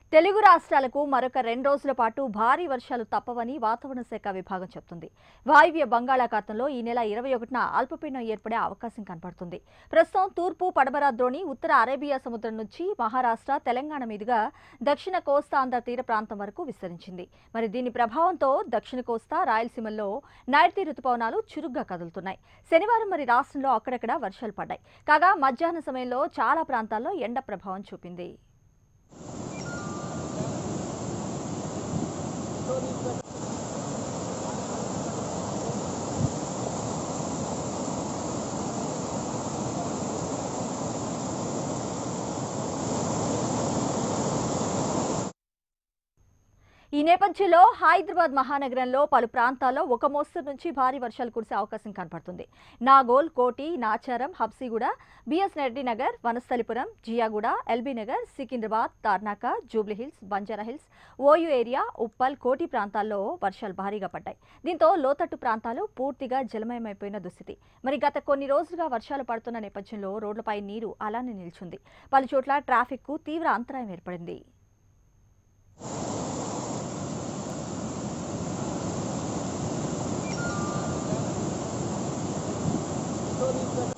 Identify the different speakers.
Speaker 1: తెలుగు రాష్ట్రాలకు మరొక రెండు రోజుల పాటు భారీ వర్షాలు తప్పవని వాతావరణ శాఖ విభాగం చెబుతుంది వాయువ్య బంగాళాఖాతంలో ఈ నెల ఇరవై ఒకటిన అల్పపీడనం ఏర్పడే అవకాశం కనపడుతుంది ప్రస్తుతం తూర్పు పడమర ద్రోణి ఉత్తర అరేబియా సముద్రం నుంచి మహారాష్ట్ర తెలంగాణ మీదుగా దక్షిణ కోస్తా ఆంధ్ర తీర ప్రాంతం వరకు విస్తరించింది మరి దీని ప్రభావంతో దక్షిణ కోస్తా రాయలసీమల్లో నైరుతి రుతుపవనాలు చురుగ్గా కదులుతున్నాయి శనివారం మరి రాష్ట్రంలో అక్కడక్కడ వర్షాలు పడ్డాయి కాగా మధ్యాహ్న సమయంలో చాలా ప్రాంతాల్లో ఎండ ప్రభావం చూపింది ఈ నేపథ్యంలో హైదరాబాద్ మహానగరంలో పలు ప్రాంతాల్లో ఒక మోస్తరు నుంచి భారీ వర్షాలు కురిసే అవకాశం కనపడుతుంది Nagole Koti Nacharam Habsiguda BS Reddy Nagar Vanasthalipuram Ziaguda LB Nagar Secunderabad Tarnaka Jubilee Hills Banjara Hills OU area Uppal Koti ప్రాంతాల్లో వర్షాలు భారీగా పడ్డాయి దీంతో లోతట్టు ప్రాంతాలు పూర్తిగా జలమయమైపోయిన దుస్థితి మరి గత కొన్ని రోజులుగా వర్షాలు పడుతున్న నేపథ్యంలో రోడ్లపై నీరు అలానే నిల్చుంది పలుచోట్ల ట్రాఫిక్కు తీవ్ర అంతరాయం ఏర్పడింది
Speaker 2: Tony